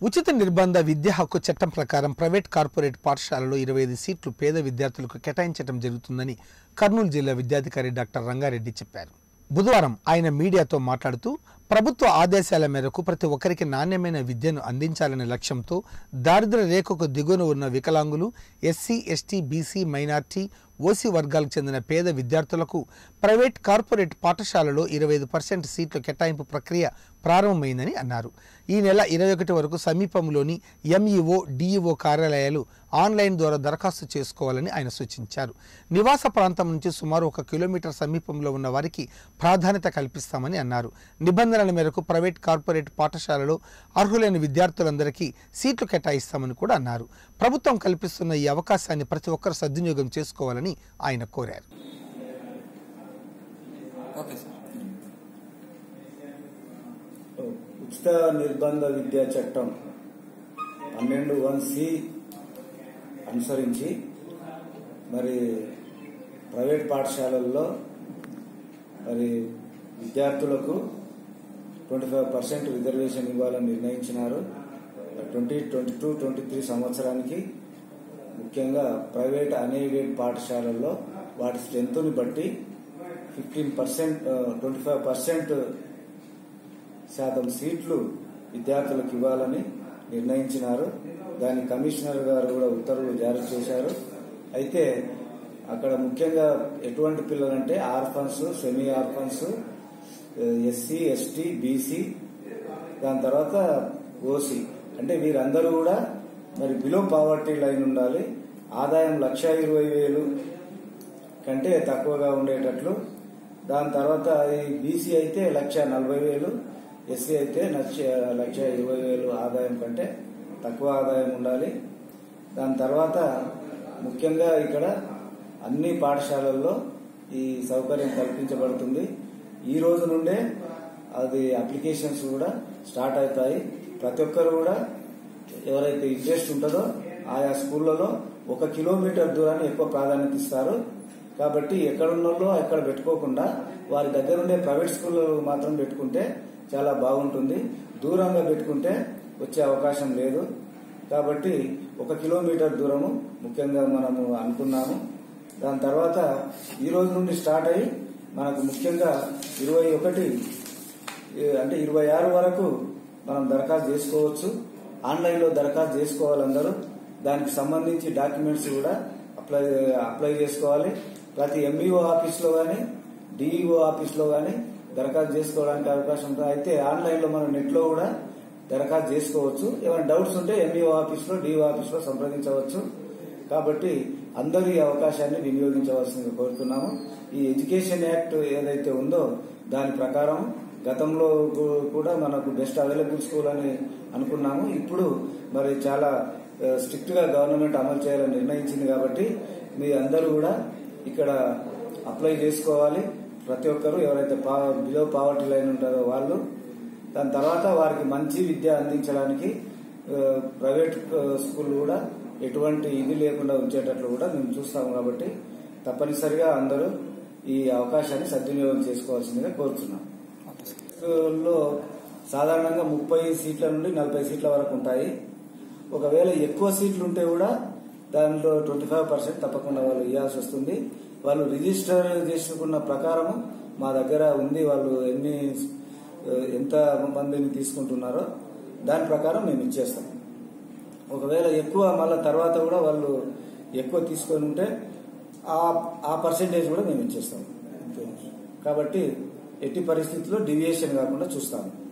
ఉచిత నిర్బంధ విద్యా హక్కు చట్టం ప్రకారం ప్రైవేట్ కార్పొరేట్ పాఠశాలలో ఇరవై ఐదు సీట్లు పేద విద్యార్థులకు కేటాయించడం జరుగుతుందని కర్నూలు జిల్లా విద్యాధికారి డాక్టర్ రంగారెడ్డి చెప్పారు బుధవారం ఆయన మీడియాతో మాట్లాడుతూ ప్రభుత్వ ఆదేశాల మేరకు ప్రతి ఒక్కరికి నాణ్యమైన విద్యను అందించాలనే లక్ష్యంతో దారిద్ర్య రేఖకు దిగువన ఉన్న వికలాంగులు SC ST BC minority OC వర్గాలకు చెందిన పేద విద్యార్థులకు ప్రైవేట్ కార్పొరేట్ పాఠశాలలో ఇరవై ఐదు పర్సెంట్ సీట్ల కేటాయింపు ప్రక్రియ ప్రారంభమైందని అన్నారు ఈ నెల ఇరవై ఒకటి వరకు సమీపంలోని ఎంఈఓ డిఈఓ కార్యాలయాలు ఆన్లైన్ ద్వారా దరఖాస్తు చేసుకోవాలని ఆయన సూచించారు నివాస ప్రాంతం నుంచి సుమారు ఒక కిలోమీటర్ సమీపంలో ఉన్న వారికి ప్రాధాన్యత కల్పిస్తామని అన్నారు నిబంధనల మేరకు ప్రైవేట్ కార్పొరేట్ పాఠశాలలో అర్హులైన విద్యార్థులందరికీ సీట్లు కేటాయిస్తామని కూడా అన్నారు ప్రభుత్వం కల్పిస్తున్న ఈ అవకాశాన్ని ప్రతి ఒక్కరు సద్వినియోగం చేసుకోవాలని ఆయన కోరారు ఓకే సార్ ఉచిత నిర్బంధ విద్యా చట్టం పన్నెండు వన్ సి అనుసరించి మరి ప్రైవేట్ పాఠశాలల్లో మరి విద్యార్థులకు ట్వంటీ ఫైవ్ పర్సెంట్ రిజర్వేషన్ ఇవ్వాలని నిర్ణయించినారు twenty twenty two twenty three సంవత్సరానికి ముఖ్యంగా ప్రైవేట్ అన్ఎయిడెడ్ పాఠశాలల్లో వాటి స్ట్రెంత్ని బట్టి fifteen percent twenty five percent శాతం సీట్లు విద్యార్థులకు ఇవ్వాలని నిర్ణయించినారు దాని కమిషనర్ గారు కూడా ఉత్తర్వులు జారీ చేశారు అయితే అక్కడ ముఖ్యంగా ఎటువంటి పిల్లలంటే orphans semi orphans SC ST BC దాని తర్వాత ఓసీ అంటే వీరందరూ కూడా మరి బిలో పావర్టీ లైన్ ఉండాలి ఆదాయం లక్ష ఇరవై వేలు కంటే తక్కువగా ఉండేటట్లు దాని తర్వాత ఈ బీసీ అయితే లక్ష నలభై వేలు ఎస్సీ అయితే లక్ష లక్ష ఇరవై వేలు ఆదాయం కంటే తక్కువ ఆదాయం ఉండాలి దాని తర్వాత ముఖ్యంగా ఇక్కడ అన్ని పాఠశాలల్లో ఈ సౌకర్యం కల్పించబడుతుంది ఈ రోజు నుండే అది అప్లికేషన్స్ కూడా స్టార్ట్ అవుతాయి ప్రతి ఒక్కరు కూడా ఎవరైతే ఇంట్రెస్ట్ ఉంటుందో ఆయా స్కూళ్లలో ఒక కిలోమీటర్ దూరాన్ని ఎక్కువ ప్రాధాన్యత ఇస్తారు కాబట్టి ఎక్కడున్నోళ్ళో ఎక్కడ పెట్టుకోకుండా వారి దగ్గర ఉండే ప్రైవేట్ స్కూల్లో మాత్రం పెట్టుకుంటే చాలా బాగుంటుంది దూరంగా పెట్టుకుంటే వచ్చే అవకాశం లేదు కాబట్టి ఒక కిలోమీటర్ దూరము ముఖ్యంగా మనము అనుకున్నాము దాని తర్వాత ఈ రోజు నుండి స్టార్ట్ అయ్యి మనకు ముఖ్యంగా ఇరవై ఒకటి అంటే ఇరవై ఆరు వరకు మనం దరఖాస్తు చేసుకోవచ్చు ఆన్లైన్లో దరఖాస్తు చేసుకోవాలి అందరూ దానికి సంబంధించి డాక్యుమెంట్స్ కూడా అప్లై అప్లై చేసుకోవాలి ప్రతి ఎంఈఓ ఆఫీస్లో కానీ డిఈఓ ఆఫీస్లో కానీ దరఖాస్తు చేసుకోవడానికి అవకాశం ఉంటుంది అయితే ఆన్లైన్లో మనం నెట్లో కూడా దరఖాస్తు చేసుకోవచ్చు ఏమైనా డౌట్స్ ఉంటే ఎంఈఓ ఆఫీస్లో డిఓ ఆఫీస్లో సంప్రదించవచ్చు కాబట్టి అందరూ ఈ అవకాశాన్ని వినియోగించవలసిందిగా కోరుతున్నాము ఈ ఎడ్యుకేషన్ యాక్ట్ ఏదైతే ఉందో దాని ప్రకారం గతంలో కూడా మనకు బెస్ట్ అవైలబుల్ స్కూల్ అని అనుకున్నాము ఇప్పుడు మరి చాలా స్ట్రిక్ట్ గా గవర్నమెంట్ అమలు చేయాలని నిర్ణయించింది కాబట్టి మీ అందరూ కూడా ఇక్కడ అప్లై చేసుకోవాలి ప్రతి ఒక్కరు ఎవరైతే బిలో పావర్టీ లైన్ ఉంటారో వాళ్ళు దాని తర్వాత వారికి మంచి విద్య అందించడానికి ప్రైవేట్ స్కూల్ కూడా ఎటువంటి ఇది లేకుండా ఉంచేటట్లు కూడా మేము చూస్తాము కాబట్టి తప్పనిసరిగా అందరూ ఈ అవకాశాన్ని సద్వినియోగం చేసుకోవాల్సిందిగా కోరుతున్నాం లో సాధారణంగా ముప్పై సీట్ల నుండి నలభై సీట్ల వరకు ఉంటాయి ఒకవేళ ఎక్కువ సీట్లు ఉంటే కూడా దానిలో ట్వంటీ ఫైవ్ పర్సెంట్ తప్పకుండా వాళ్ళు ఇవ్వాల్సి వస్తుంది వాళ్ళు రిజిస్టర్ చేసుకున్న ప్రకారము మా దగ్గర ఉంది వాళ్ళు ఎన్ని ఎంత మందిని తీసుకుంటున్నారో దాని ప్రకారం మేము ఇచ్చేస్తాం ఒకవేళ ఎక్కువ మళ్ళీ తర్వాత కూడా వాళ్ళు ఎక్కువ తీసుకొని ఉంటే ఆ పర్సెంటేజ్ కూడా మేము ఇచ్చేస్తాం కాబట్టి ఎట్టి పరిస్థితుల్లో డివియేషన్ కాకుండా చూస్తాము